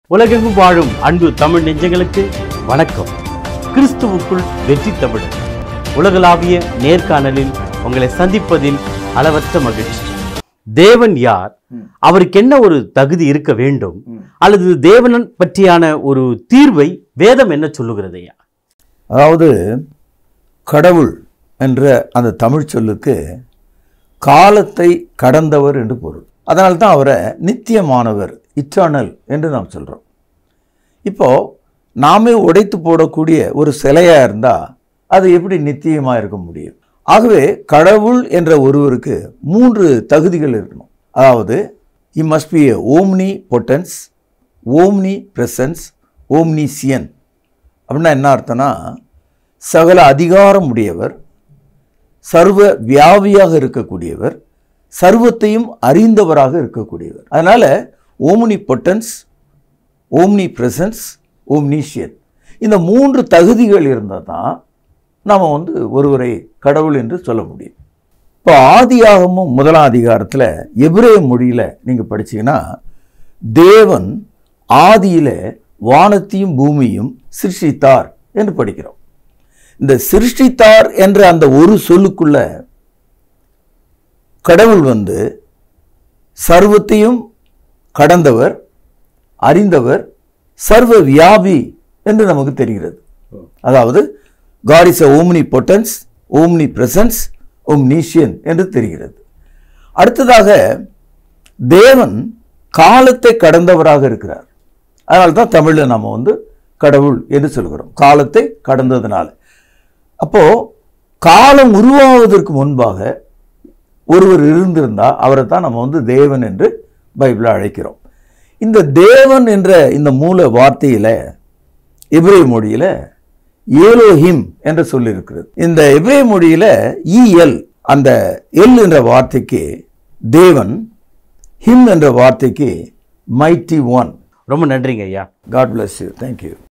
உலகெங்கும் வாழும் அன்பு தமிழ் நெஞ்சங்களுக்கு வணக்கம் கிறிஸ்துவுக்குள் வெற்றி தமிழ் உலகளாவிய நேர்காணலில் உங்களை சந்திப்பதில் அளவற்ற மகிழ்ச்சி தேவன் யார் அவருக்கு என்ன ஒரு தகுதி இருக்க வேண்டும் அல்லது தேவனன் பற்றியான ஒரு தீர்வை வேதம் என்ன சொல்லுகிறது ஐயா அதாவது கடவுள் என்ற அந்த தமிழ் சொல்லுக்கு காலத்தை கடந்தவர் என்று பொருள் அதனால தான் அவரை நித்தியமானவர் இட்டர்னல் என்று நாம் சொல்கிறோம் இப்போ நாமே உடைத்து போடக்கூடிய ஒரு சிலையாக இருந்தால் அது எப்படி நித்தியமாக இருக்க முடியும் ஆகவே கடவுள் என்ற ஒருவருக்கு மூன்று தகுதிகள் இருக்கணும் அதாவது he must be a omnipotence omnipresence omniscient அப்படின்னா என்ன அர்த்தம்னா சகல அதிகாரம் உடையவர் சர்வ வியாபியாக இருக்கக்கூடியவர் சர்வத்தையும் அறிந்தவராக இருக்கக்கூடியவர் அதனால் omnipotence omnipresence omniscient இந்த மூன்று தகுதிகள் இருந்தால் தான் நாம் வந்து ஒருவரை கடவுள் என்று சொல்ல முடியும் இப்போ ஆதியாகமும் முதலாம் அதிகாரத்தில் எபிரேய மொழியில் நீங்கள் படிச்சீங்கன்னா தேவன் ஆதியில வானத்தையும் பூமியும் சிருஷ்டித்தார் என்று படிக்கிறோம் இந்த சிருஷ்டித்தார் என்ற அந்த ஒரு சொல்லுக்குள்ள கடவுள் வந்து சர்வத்தையும் கடந்தவர் அறிந்தவர் சர்வ வியாபி என்று நமக்கு தெரிகிறது அதாவது God is a omnipotence omnipresence omniscient என்று தெரிகிறது அடுத்ததாக தேவன் காலத்தை கடந்தவராக இருக்கிறார் அதனால தான் தமிழில் நம்ம வந்து கடவுள் என்று சொல்கிறோம் காலத்தை கடந்ததுனால அப்போ காலம் உருவாவதற்கு முன்பாக ஒருவர் இருந்திருந்தால் அவரை தான் நம்ம வந்து தேவன் என்று பைபிளில் அழைக்கிறோம் இந்த தேவன் என்ற இந்த மூல வார்த்தையில் எபிரே மொழியில் ஏலோஹிம் என்று சொல்லியிருக்கிறது இந்த எபிரே மொழியில் இஎல் அந்த எல் என்ற வார்த்தைக்கு தேவன் ஹிம் என்ற வார்த்தைக்கு மைட்டி ஒன் ரொம்ப நன்றிங்க ஐயா God bless you thank you